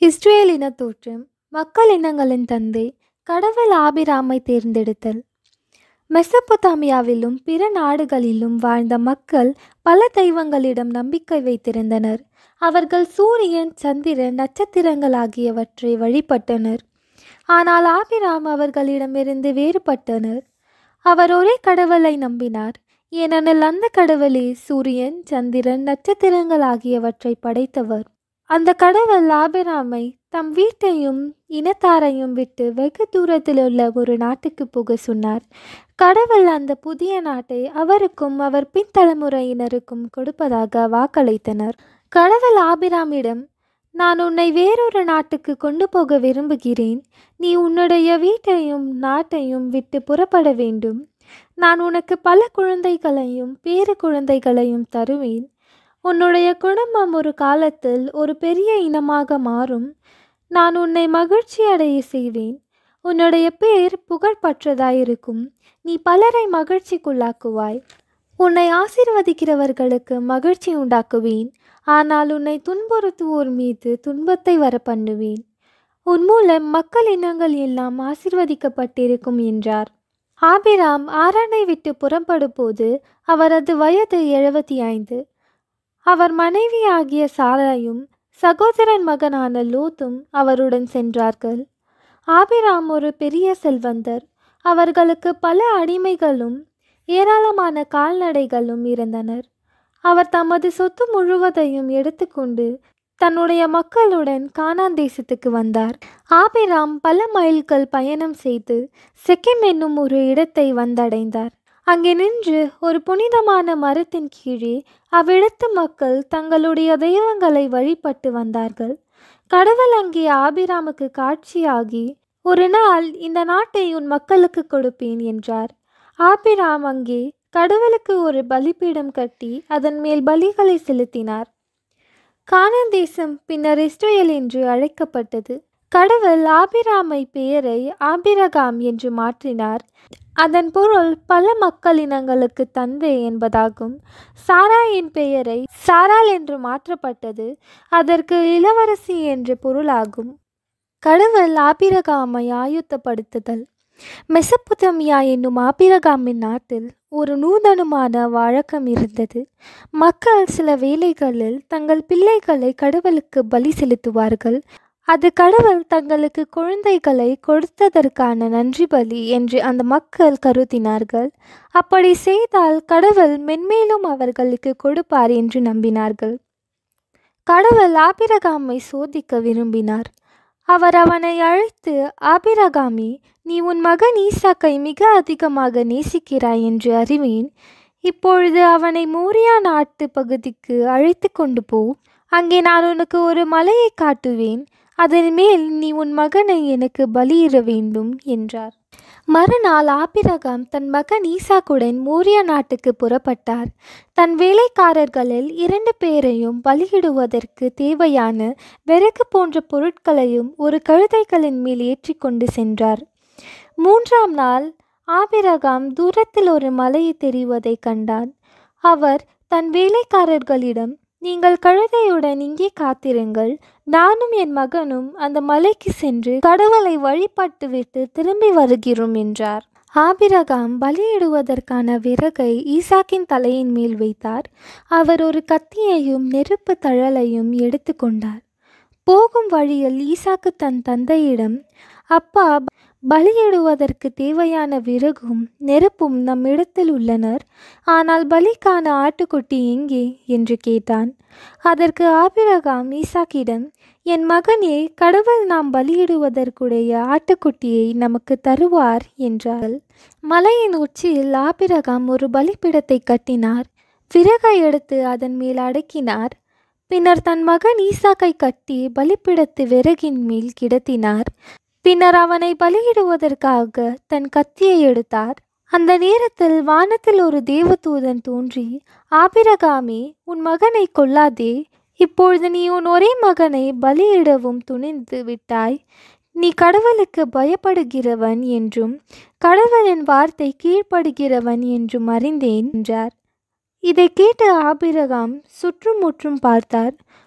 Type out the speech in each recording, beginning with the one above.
Israel இன தோற்றம் மக்கள் இனங்களின் தந்தை கடவுள் ஆபிராமை தேர்ந்தெடுத்தல் மெசபொத்தாமியாவிலும் பிற நாடுகளிலும் வாழ்ந்த மக்கள் பல தெய்வங்களிடம் நம்பிக்கை வைத்திருந்தனர் அவர்கள் சூரியன் சந்திரன் நட்சத்திரங்கள் ஆகியவற்றை வழிபட்டனர் ஆனால் ஆபிராம் அவர்களிடமிருந்து வேறுபட்டனர் அவர் ஒரே கடவுளை நம்பினார் ஏனெனில் அந்த கடவுளே சூரியன் சந்திரன் நட்சத்திரங்கள் ஆகியவற்றை படைத்தவர் அந்த கடவுள் ஆபிராமை தம் வீட்டையும் இனத்தாரையும் விட்டு வெகு தூரத்தில் உள்ள ஒரு நாட்டுக்கு போக சொன்னார் கடவுள் அந்த புதிய நாட்டை அவருக்கும் அவர் பின்தலைமுறையினருக்கும் கொடுப்பதாக வாக்களித்தனர் கடவுள் ஆபிராமிடம் நான் உன்னை வேறொரு நாட்டுக்கு கொண்டு போக விரும்புகிறேன் நீ உன்னுடைய வீட்டையும் நாட்டையும் விட்டு புறப்பட வேண்டும் நான் உனக்கு பல குழந்தைகளையும் பேறு குழந்தைகளையும் தருவேன் உன்னுடைய குடும்பம் ஒரு காலத்தில் ஒரு பெரிய இனமாக மாறும் நான் உன்னை மகிழ்ச்சி அடைய செய்வேன் உன்னுடைய பேர் புகழ்பற்றதாயிருக்கும் நீ பலரை மகிழ்ச்சிக்குள்ளாக்குவாய் உன்னை ஆசீர்வதிக்கிறவர்களுக்கு மகிழ்ச்சி உண்டாக்குவேன் ஆனால் உன்னை துன்புறுத்துவோர் மீது துன்பத்தை வர பண்ணுவேன் உன் மூலம் மக்கள் இனங்கள் எல்லாம் ஆசிர்வதிக்கப்பட்டிருக்கும் என்றார் ஆபிராம் ஆரானை விட்டு புறப்படும் போது அவரது வயது எழுபத்தி ஐந்து அவர் மனைவியாகிய சாராயும் சகோதரன் மகனான லோத்தும் அவருடன் சென்றார்கள் ஆபிராம் ஒரு பெரிய செல்வந்தர் அவர்களுக்கு பல அடிமைகளும் ஏராளமான கால்நடைகளும் இருந்தனர் அவர் தமது சொத்து முழுவதையும் எடுத்துக்கொண்டு தன்னுடைய மக்களுடன் கானான் தேசத்துக்கு வந்தார் ஆபிராம் பல மைல்கள் பயணம் செய்து செக்கிம் என்னும் ஒரு இடத்தை வந்தடைந்தார் அங்கே நின்று ஒரு புனிதமான மரத்தின் கீழே அவ்விடத்து மக்கள் தங்களுடைய தெய்வங்களை வழிபட்டு வந்தார்கள் கடவுள் அங்கே ஆபிராமுக்கு காட்சியாகி ஒரு நாள் இந்த நாட்டை உன் மக்களுக்கு கொடுப்பேன் என்றார் ஆபிராம் அங்கே கடவுளுக்கு ஒரு பலிபீடம் கட்டி அதன் மேல் பலிகளை செலுத்தினார் கானான் தேசம் பின்னர் இஸ்ரேல் என்று அழைக்கப்பட்டது கடவுள் ஆபிராமை பெயரை ஆபிரகாம் என்று மாற்றினார் அதன் பொருள் பல மக்களினங்களுக்கு தந்தை என்பதாகும் சாராயின் பெயரை சாரால் என்று மாற்றப்பட்டது அதற்கு இளவரசி என்று பொருளாகும் கடவுள் ஆபிரகாமை ஆயுத்தப்படுத்துதல் மெசப்புத்தமியா என்னும் ஆபிரகாமின் நாட்டில் ஒரு நூதனமான வழக்கம் இருந்தது மக்கள் சில வேளைகளில் தங்கள் பிள்ளைகளை கடவுளுக்கு பலி செலுத்துவார்கள் அது கடவுள் தங்களுக்கு குழந்தைகளை கொடுத்ததற்கான நன்றி பலி என்று அந்த மக்கள் கருதினார்கள் அப்படி செய்தால் கடவுள் மென்மேலும் அவர்களுக்கு கொடுப்பார் என்று நம்பினார்கள் கடவுள் ஆபிரகாமை சோதிக்க விரும்பினார் அவர் அவனை அழைத்து ஆபிரகாமி நீ உன் மகன் ஈசாக்கை மிக அதிகமாக நேசிக்கிறாய் என்று அறிவேன் இப்பொழுது அவனை மோரியா நாட்டு பகுதிக்கு அழைத்து கொண்டு போ அங்கே நான் உனக்கு ஒரு மலையை காட்டுவேன் அதன் மேல் நீ உன் மகனை எனக்கு பலியிட வேண்டும் என்றார் மறுநாள் ஆபிரகாம் தன் மகன் ஈசாக்குடன் மோரியா நாட்டுக்கு புறப்பட்டார் தன் வேலைக்காரர்களில் இரண்டு பேரையும் பலியிடுவதற்கு தேவையான விறகு போன்ற பொருட்களையும் ஒரு கழுதைகளின் மேல் ஏற்றி கொண்டு சென்றார் மூன்றாம் நாள் ஆபிரகாம் தூரத்தில் ஒரு மலையை தெரிவதை கண்டான் அவர் தன் வேலைக்காரர்களிடம் நீங்கள் கழுதையுடன் இங்கே காத்திருங்கள் நானும் என் மகனும் அந்த மலைக்கு சென்று கடவுளை வழிபட்டுவிட்டு திரும்பி வருகிறோம் என்றார் ஆபிரகாம் பலியிடுவதற்கான விறகை ஈசாக்கின் தலையின் மேல் வைத்தார் அவர் ஒரு கத்தியையும் நெருப்பு தழலையும் எடுத்துக்கொண்டார் போகும் வழியில் ஈசாக்கு தன் தந்தையிடம் அப்பா பலியிடுவதற்கு தேவையான விறகும் நெருப்பும் நம்மிடத்தில் உள்ளனர் ஆனால் பலிக்கான ஆட்டுக்குட்டி எங்கே என்று கேட்டான் அதற்கு ஆபிரகாம் ஈசாக்கிடம் என் மகனே கடவுள் நாம் பலியிடுவதற்குடைய ஆட்டுக்குட்டியை நமக்கு தருவார் என்றார் மலையின் உச்சியில் ஆபிரகாம் ஒரு பலிப்பிடத்தை கட்டினார் விறகை எடுத்து அதன் மேல் அடக்கினார் பின்னர் தன் மகன் ஈசாக்கை கட்டி பலிப்பிடத்து விறகின் மேல் கிடத்தினார் பின்னர் அவனை பலியிடுவதற்காக தன் கத்தியை எடுத்தார் அந்த நேரத்தில் வானத்தில் ஒரு தேவதூதன் தோன்றி ஆபிரகாமே உன் மகனை கொல்லாதே இப்பொழுது நீ உன் ஒரே மகனை பலியிடவும் துணிந்து விட்டாய் நீ கடவுளுக்கு பயப்படுகிறவன் என்றும் கடவுளின் வார்த்தை கீழ்ப்படுகிறவன் என்றும் அறிந்தேன் என்றார் இதை கேட்டு ஆபிரகாம் சுற்றும் முற்றும் பார்த்தார்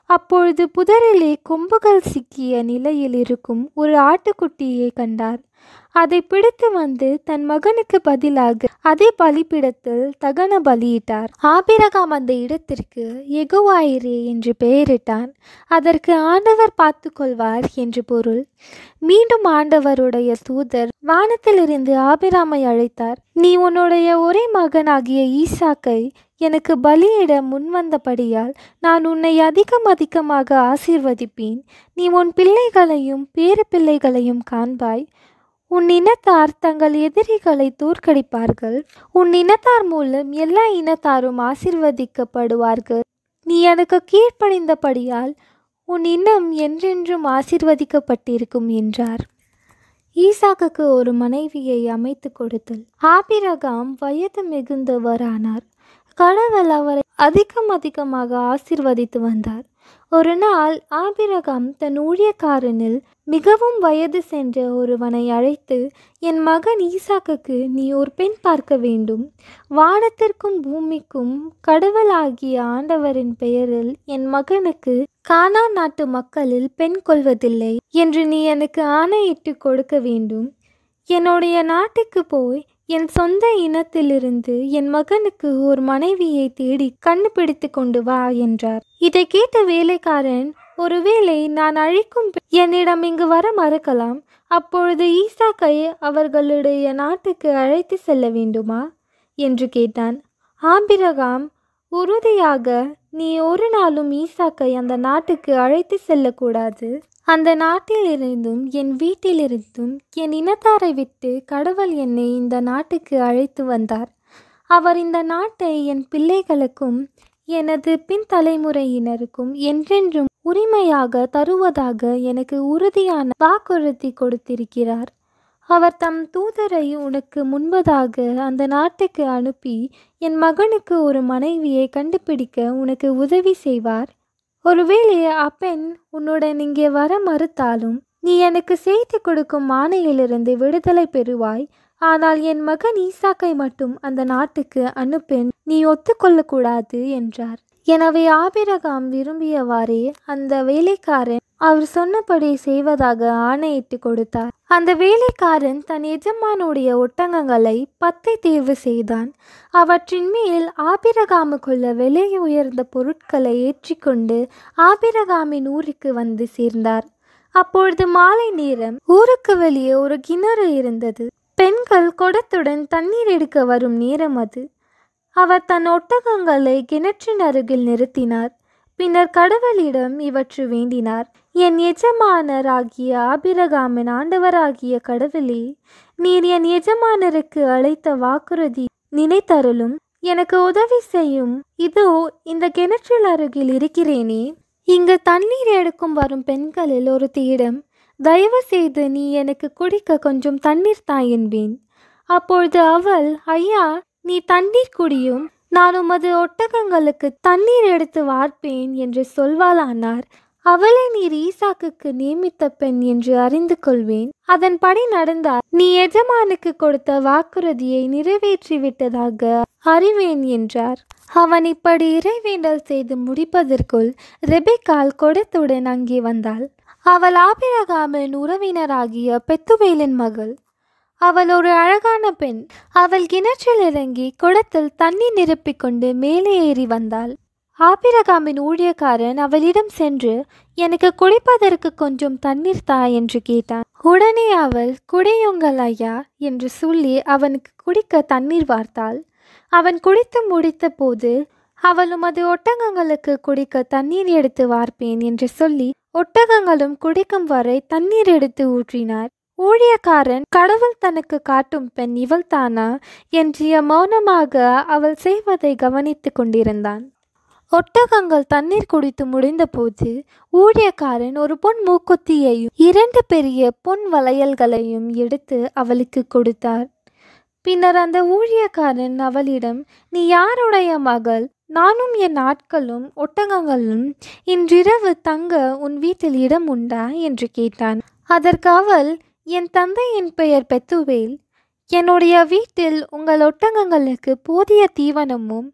அப்பொழுது புதரிலே கொம்புகள் சிக்கிய நிலையில் இருக்கும் ஒரு ஆட்டுக்குட்டியை கண்டார் அதை பிடித்து வந்து தன் மகனுக்கு பதிலாக அதே பலிப்பிடத்தில் தகன பலியிட்டார் ஆபிரகாம் அந்த இடத்திற்கு எகுவாயிரே என்று பெயரிட்டான் அதற்கு ஆண்டவர் பார்த்து கொள்வார் என்று பொருள் மீண்டும் ஆண்டவருடைய தூதர் வானத்திலிருந்து ஆபிராமை அழைத்தார் நீ உன்னுடைய ஒரே மகனாகிய ஈசாக்கை எனக்கு பலியிட முன்வந்தபடியால் நான் உன்னை அதிகம் அதிகமாக ஆசீர்வதிப்பேன் நீ உன் பிள்ளைகளையும் பேறு பிள்ளைகளையும் காண்பாய் உன் இனத்தார் தங்கள் எதிரிகளை தோற்கடிப்பார்கள் உன் இனத்தார் மூலம் எல்லா இனத்தாரும் ஆசிர்வதிக்கப்படுவார்கள் நீ எனக்கு கீழ்ப்படிந்தபடியால் உன் இனம் என்றென்றும் ஆசிர்வதிக்கப்பட்டிருக்கும் என்றார் ஈசாக்குக்கு ஒரு மனைவியை அமைத்து கொடுத்தல் ஆபிரகாம் வயது மிகுந்தவரானார் கடவுள் அவரை அதிகம் அதிகமாக ஆசிர்வதித்து வந்தார் ஒரு நாள் ஆபிரகாம் தன் ஊழியக்காரனில் மிகவும் வயது சென்ற ஒருவனை அழைத்து என் மகன் ஈசாக்குக்கு நீ ஒரு பெண் பார்க்க வேண்டும் வானத்திற்கும் பூமிக்கும் கடவுளாகிய ஆண்டவரின் பெயரில் என் மகனுக்கு கானா நாட்டு மக்களில் பெண் கொள்வதில்லை என்று நீ எனக்கு ஆணையிட்டு கொடுக்க வேண்டும் என்னுடைய நாட்டுக்கு போய் என் சொந்த இனத்திலிருந்து என் மகனுக்கு ஒரு மனைவியை தேடி கண்டுபிடித்து கொண்டு வா என்றார் இதை கேட்ட வேலைக்காரன் ஒருவேளை நான் அழைக்கும் பெண் என்னிடம் இங்கு வர மறக்கலாம் அப்பொழுது ஈசாக்கை அவர்களுடைய நாட்டுக்கு அழைத்து செல்ல வேண்டுமா என்று கேட்டான் ஆபிரகாம் உறுதியாக நீ ஒரு நாளும் ஈசாக்கை அந்த நாட்டுக்கு அழைத்து செல்லக்கூடாது அந்த நாட்டிலிருந்தும் என் வீட்டிலிருந்தும் என் இனத்தாரை விட்டு கடவுள் என்னை இந்த நாட்டுக்கு அழைத்து வந்தார் அவர் இந்த நாட்டை என் பிள்ளைகளுக்கும் எனது பின் தலைமுறையினருக்கும் என்றென்றும் உரிமையாக தருவதாக எனக்கு உறுதியான வாக்குறுதி கொடுத்திருக்கிறார் அவர் தம் தூதரை உனக்கு முன்பதாக அந்த நாட்டுக்கு அனுப்பி என் மகனுக்கு ஒரு மனைவியை கண்டுபிடிக்க உனக்கு உதவி செய்வார் ஒருவேளை அப்பெண் உன்னுடன் இங்கே வர மறுத்தாலும் நீ எனக்கு செய்து கொடுக்கும் ஆணையிலிருந்து விடுதலை பெறுவாய் ஆனால் என் மகன் ஈசாக்கை மட்டும் அந்த நாட்டுக்கு அனுப்பெண் நீ ஒத்துக்கொள்ளக்கூடாது என்றார் எனவே ஆபிரகாம் விரும்பியவாறே அந்த வேலைக்காரன் அவர் சொன்னபடி செய்வதாக ஆணையிட்டு கொடுத்தார் அந்த வேலைக்காரன் தன் எஜமானுடைய ஒட்டகங்களை பத்தை தேர்வு செய்தான் அவற்றின் மேல் ஆபிரகாமுக்குள்ள விலை உயர்ந்த பொருட்களை ஏற்றிக்கொண்டு ஆபிரகாமின் ஊருக்கு வந்து சேர்ந்தார் அப்பொழுது மாலை நேரம் ஊருக்கு வெளியே ஒரு கிணறு இருந்தது பெண்கள் குடத்துடன் தண்ணீர் எடுக்க வரும் நேரம் அது அவர் தன் ஒட்டகங்களை கிணற்றின் அருகில் நிறுத்தினார் பின்னர் கடவுளிடம் இவற்று வேண்டினார் என் எஜமானராகிய ஆபிரகாமின் ஆண்டவராகிய கடவுளே நீர் என் எஜமானருக்கு அழைத்த வாக்குறுதி நினைத்தருளும் எனக்கு உதவி செய்யும் இதோ இந்த கிணற்றில் அருகில் இருக்கிறேனே இங்கு தண்ணீர் எடுக்கும் வரும் பெண்களில் ஒரு தீடம் தயவு செய்து நீ எனக்கு குடிக்க கொஞ்சம் தண்ணீர் தா என்பேன் அப்பொழுது அவள் ஐயா நீ தண்ணீர் குடியும் நான் உமது ஒட்டகங்களுக்கு தண்ணீர் எடுத்து வார்ப்பேன் என்று சொல்வாளானார் அவளை நீர் ஈசாக்குக்கு நியமித்த பெண் என்று அறிந்து கொள்வேன் அதன்படி நடந்தால் நீ எஜமானுக்கு கொடுத்த வாக்குறுதியை நிறைவேற்றி விட்டதாக அறிவேன் என்றார் அவன் இப்படி இறைவேண்டல் செய்து முடிப்பதற்குள் ரெபெக்கால் கொடத்துடன் அங்கே வந்தாள் அவள் ஆபிரகாமின் உறவினராகிய பெத்துவேலின் மகள் அவள் ஒரு அழகான பெண் அவள் கிணற்றில் இறங்கி குடத்தில் தண்ணீர் நிரப்பிக் கொண்டு மேலே ஏறி வந்தாள் ஆபிரகாமின் ஊழியக்காரன் அவளிடம் சென்று எனக்கு குடிப்பதற்கு கொஞ்சம் தண்ணீர் தா என்று கேட்டான் உடனே அவள் குடியுங்கள் ஐயா என்று சொல்லி அவனுக்கு குடிக்க தண்ணீர் வார்த்தாள் அவன் குடித்து முடித்த போது அவள் உமது ஒட்டகங்களுக்கு குடிக்க தண்ணீர் எடுத்து வார்ப்பேன் என்று சொல்லி ஒட்டகங்களும் குடிக்கும் வரை தண்ணீர் எடுத்து ஊற்றினார் ஊழியக்காரன் கடவுள் தனக்கு காட்டும் பெண் இவள்தானா என்று மௌனமாக அவள் செய்வதை கவனித்துக் கொண்டிருந்தான் ஒட்டகங்கள் தண்ணீர் குடித்து முடிந்தபோது ஊழியக்காரன் ஒரு பொன் மூக்குத்தியையும் இரண்டு பெரிய பொன் வளையல்களையும் எடுத்து அவளுக்கு கொடுத்தார் பின்னர் அந்த ஊழியக்காரன் அவளிடம் நீ யாருடைய மகள் நானும் என் ஆட்களும் ஒட்டகங்களும் இன்றிரவு தங்க உன் வீட்டில் இடம் உண்டா என்று கேட்டான் அதற்கு அவள் என் தந்தையின் பெயர் பெத்துவேல் என்னுடைய வீட்டில் உங்கள் ஒட்டகங்களுக்கு போதிய தீவனமும்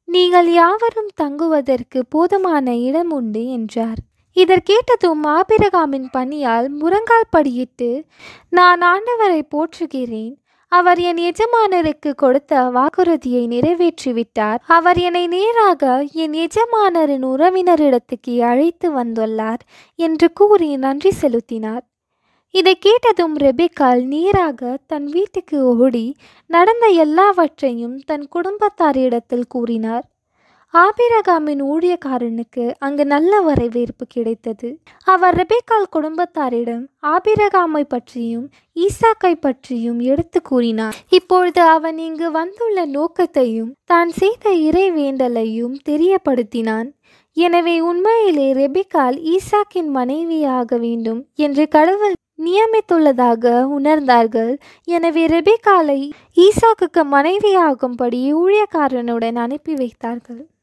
நீங்கள் யாவரும் தங்குவதற்கு போதுமான இடம் உண்டு என்றார் இதற்கேட்டதும் ஆபிரகாமின் பணியால் முழங்கால் படியிட்டு நான் ஆண்டவரை போற்றுகிறேன் அவர் என் எஜமானருக்கு கொடுத்த வாக்குறுதியை நிறைவேற்றிவிட்டார் அவர் என்னை நேராக என் எஜமானரின் உறவினரிடத்துக்கு அழைத்து வந்துள்ளார் என்று கூறி நன்றி செலுத்தினார் இதை கேட்டதும் ரெபேக்கால் நேராக தன் வீட்டுக்கு ஓடி நடந்த எல்லாவற்றையும் தன் குடும்பத்தாரிடத்தில் கூறினார் ஆபிரகாமின் ஊழியக்காரனுக்கு அங்கு நல்ல வரவேற்பு கிடைத்தது அவர் ரெபேக்கால் குடும்பத்தாரிடம் ஆபிரகாமை பற்றியும் ஈசாக்கை பற்றியும் எடுத்து கூறினார் இப்பொழுது அவன் இங்கு வந்துள்ள நோக்கத்தையும் தான் செய்த இறை வேண்டலையும் தெரியப்படுத்தினான் எனவே உண்மையிலே ரெபிகால் ஈசாக்கின் மனைவியாக வேண்டும் என்று கடவுள் நியமித்துள்ளதாக உணர்ந்தார்கள் எனவே ரெபிகாலை ஈசாக்குக்கு மனைவியாகும்படி ஊழியக்காரனுடன் அனுப்பி வைத்தார்கள்